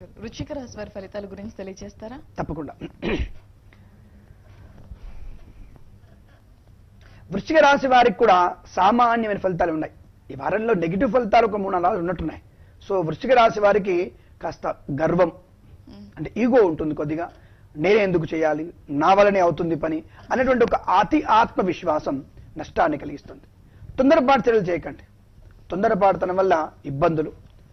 వృచ్చిక రాశి వారి ఫలితాల గురించి తెలియజేస్తారా తప్పకుండా వృశ్చిక రాశి వారికి కూడా సామాన్యమైన ఫలితాలు ఉన్నాయి ఈ వారంలో నెగిటివ్ ఫలితాలు ఒక మూడు నాలుగు ఉన్నట్టున్నాయి సో వృశ్చిక రాశి వారికి కాస్త గర్వం అంటే ఈగో ఉంటుంది కొద్దిగా నేనే ఎందుకు చేయాలి నా వల్లనే అవుతుంది పని అనేటువంటి ఒక అతి ఆత్మవిశ్వాసం నష్టాన్ని కలిగిస్తుంది తొందరపాటు చర్యలు చేయకండి తొందరపాటుతనం వల్ల ఇబ్బందులు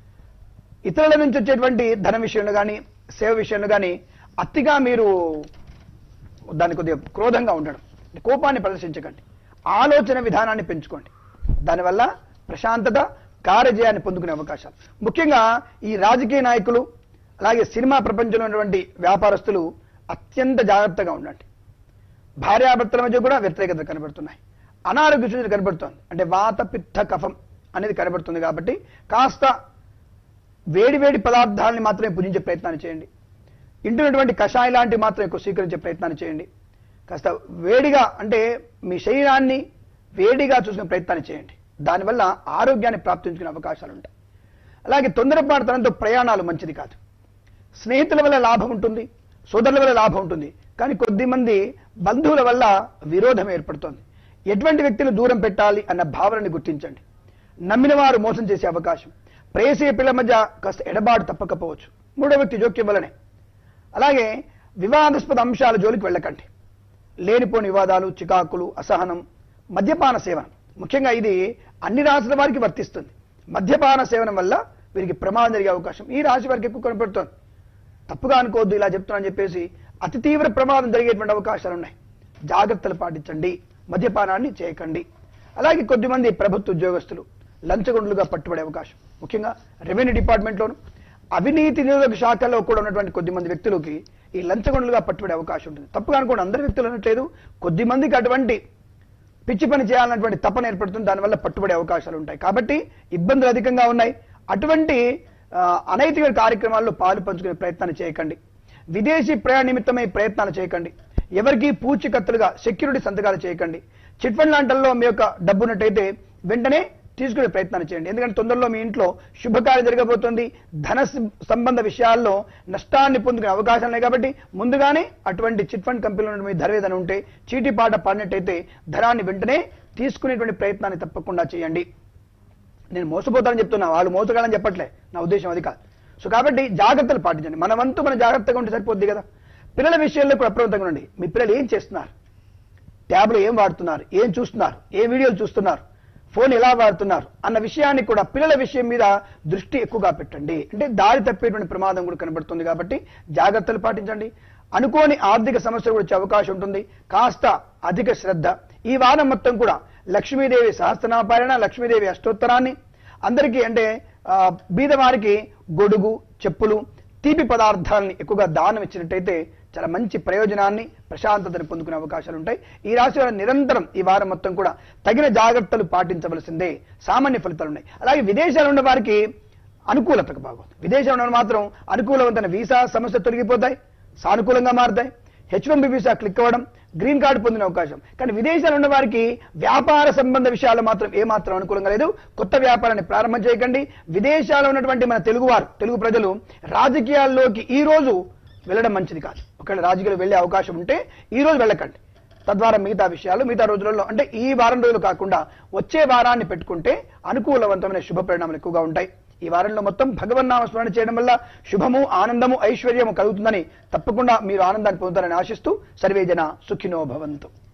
ఇతరుల నుంచి వచ్చేటువంటి ధన విషయంలో కానీ సేవ విషయంలో కానీ అతిగా మీరు దాన్ని కొద్దిగా క్రోధంగా ఉండడం కోపాన్ని ప్రదర్శించకండి ఆలోచన విధానాన్ని పెంచుకోండి దానివల్ల ప్రశాంతత కార్యజయాన్ని పొందుకునే అవకాశాలు ముఖ్యంగా ఈ రాజకీయ నాయకులు అలాగే సినిమా ప్రపంచంలో ఉన్నటువంటి వ్యాపారస్తులు అత్యంత జాగ్రత్తగా ఉండండి భార్యాభర్తల మధ్య కూడా వ్యతిరేకత కనబడుతున్నాయి అనారోగ్య సూచన కనబడుతోంది అంటే వాత పిత్త కఫం అనేది కనబడుతుంది కాబట్టి కాస్త వేడి వేడి పదార్థాలని మాత్రమే పూజించే ప్రయత్నాన్ని చేయండి ఇంటున్నటువంటి కషాయం లాంటివి మాత్రం ఎక్కువ స్వీకరించే ప్రయత్నాన్ని చేయండి కాస్త వేడిగా అంటే మీ శరీరాన్ని వేడిగా చూసుకునే ప్రయత్నాన్ని చేయండి దానివల్ల ఆరోగ్యాన్ని ప్రాప్తించుకునే అవకాశాలు ఉంటాయి అలాగే తొందరపాటుతనంతో ప్రయాణాలు మంచిది కాదు స్నేహితుల వల్ల లాభం ఉంటుంది సోదరుల వల్ల లాభం ఉంటుంది కానీ కొద్ది మంది బంధువుల వల్ల విరోధం ఏర్పడుతోంది ఎటువంటి వ్యక్తిని దూరం పెట్టాలి అన్న భావనని గుర్తించండి నమ్మిన వారు మోసం చేసే అవకాశం ప్రేసే పిల్లల మధ్య కాస్త ఎడబాటు తప్పకపోవచ్చు మూడో వ్యక్తి జోక్యం వల్లనే అలాగే వివాదాస్పద అంశాల జోలికి వెళ్ళకండి లేనిపోని వివాదాలు చికాకులు అసహనం మద్యపాన సేవనం ముఖ్యంగా ఇది అన్ని రాశుల వారికి వర్తిస్తుంది మద్యపాన సేవనం వల్ల వీరికి ప్రమాదం జరిగే అవకాశం ఈ రాశి వారికి ఎక్కువ కనపడుతోంది తప్పుగా అనుకోవద్దు ఇలా చెప్తున్నాను చెప్పేసి అతి తీవ్ర ప్రమాదం జరిగేటువంటి అవకాశాలు ఉన్నాయి జాగ్రత్తలు పాటించండి మద్యపానాన్ని చేయకండి అలాగే కొద్దిమంది ప్రభుత్వ ఉద్యోగస్తులు లంచగొండులుగా పట్టుబడే అవకాశం ముఖ్యంగా రెవెన్యూ డిపార్ట్మెంట్లోను అవినీతి నిరోధక శాఖలో కూడా ఉన్నటువంటి కొద్దిమంది వ్యక్తులకి ఈ లంచగొండులుగా పట్టుబడే అవకాశం ఉంటుంది తప్పుగా అనుకోండి అందరి వ్యక్తులు అనట్లేదు కొద్ది మందికి అటువంటి పిచ్చి పని చేయాలన్నటువంటి తపన ఏర్పడుతుంది దానివల్ల పట్టుబడే అవకాశాలు ఉంటాయి కాబట్టి ఇబ్బందులు అధికంగా ఉన్నాయి అటువంటి ఆ, అనైతిక కార్యక్రమాల్లో పాలు పంచుకునే ప్రయత్నాన్ని చేయకండి విదేశీ ప్రయాణ నిమిత్తమై ప్రయత్నాలు చేయకండి ఎవరికి పూచికత్తులుగా సెక్యూరిటీ సంతకాలు చేయకండి చిట్ ఫండ్ లాంటిల్లో మీ యొక్క డబ్బు ఉన్నట్టయితే వెంటనే తీసుకునే ప్రయత్నాన్ని చేయండి ఎందుకంటే తొందరలో మీ ఇంట్లో శుభకార్యం జరగబోతోంది ధన సం- సంబంధ విషయాల్లో నష్టాన్ని పొందుకునే అవకాశం ఉన్నాయి కాబట్టి ముందుగానే అటువంటి చిట్ ఫండ్ కంపెనీలో మీ ధర ఏదైనా ఉంటే చీటీ పాట పాడినట్టయితే ధరాన్ని వెంటనే తీసుకునేటువంటి ప్రయత్నాన్ని తప్పకుండా చేయండి నేను మోసపోతానని చెప్తున్నా వాళ్ళు మోసగాలని చెప్పట్లే నా ఉద్దేశం అది కాదు సో కాబట్టి జాగ్రత్తలు పాటించండి మన వంతు మన జాగ్రత్తగా ఉంటే సరిపోద్ది కదా పిల్లల విషయంలో కూడా అప్రమత్తంగా ఉండండి మీ పిల్లలు ఏం చేస్తున్నారు ట్యాబ్లో ఏం వాడుతున్నారు ఏం చూస్తున్నారు ఏ వీడియోలు చూస్తున్నారు ఫోన్ ఎలా వాడుతున్నారు అన్న విషయాన్ని కూడా పిల్లల విషయం మీద దృష్టి ఎక్కువగా పెట్టండి అంటే దారి తప్పేటువంటి ప్రమాదం కూడా కనబడుతుంది కాబట్టి జాగ్రత్తలు పాటించండి అనుకోని ఆర్థిక సమస్యలు కూడా వచ్చే అవకాశం ఉంటుంది కాస్త అధిక శ్రద్ధ ఈ వారం మొత్తం కూడా లక్ష్మీదేవి సహస్రనాపారాయణ లక్ష్మీదేవి అష్టోత్తరాన్ని అందరికీ అంటే ఆ, బీదవారికి గొడుగు చెప్పులు తీపి పదార్థాలని ఎక్కువగా దానం ఇచ్చినట్టయితే చాలా మంచి ప్రయోజనాన్ని ప్రశాంతతని పొందుకునే అవకాశాలు ఉంటాయి ఈ రాశి వారు నిరంతరం ఈ వారం మొత్తం కూడా తగిన జాగ్రత్తలు పాటించవలసిందే సామాన్య ఫలితాలు ఉన్నాయి అలాగే విదేశాలు ఉన్న వారికి అనుకూలతకు బాగుంది విదేశాలు ఉన్న వారు మాత్రం అనుకూలవంతమైన వీసా సమస్య తొలగిపోతాయి సానుకూలంగా మారుతాయి H one B visa click అవ్వడం గ్రీన్ కార్డు పొందిన అవకాశం కానీ విదేశాలు ఉన్న వారికి వ్యాపార సంబంధ విషయాలు మాత్రం ఏమాత్రం అనుకూలంగా లేదు కొత్త వ్యాపారాన్ని ప్రారంభం చేయకండి విదేశాల్లో ఉన్నటువంటి మన తెలుగువారు తెలుగు ప్రజలు రాజకీయాల్లోకి ఈ రోజు వెళ్ళడం మంచిది కాదు ఒకవేళ రాజకీయాలు వెళ్ళే అవకాశం ఉంటే ఈ రోజు వెళ్ళకండి తద్వారా మిగతా విషయాలు మిగతా రోజులలో అంటే ఈ వారం రోజులు కాకుండా వచ్చే వారాన్ని పెట్టుకుంటే అనుకూలవంతమైన శుభ పరిణామాలు ఎక్కువగా ఉంటాయి ఈ వారంలో మొత్తం భగవన్నామ స్మరణ చేయడం వల్ల శుభము ఆనందము ఐశ్వర్యము కలుగుతుందని తప్పకుండా మీరు ఆనందాన్ని పొందుతారని ఆశిస్తూ సర్వే జన సుఖినో భవంతు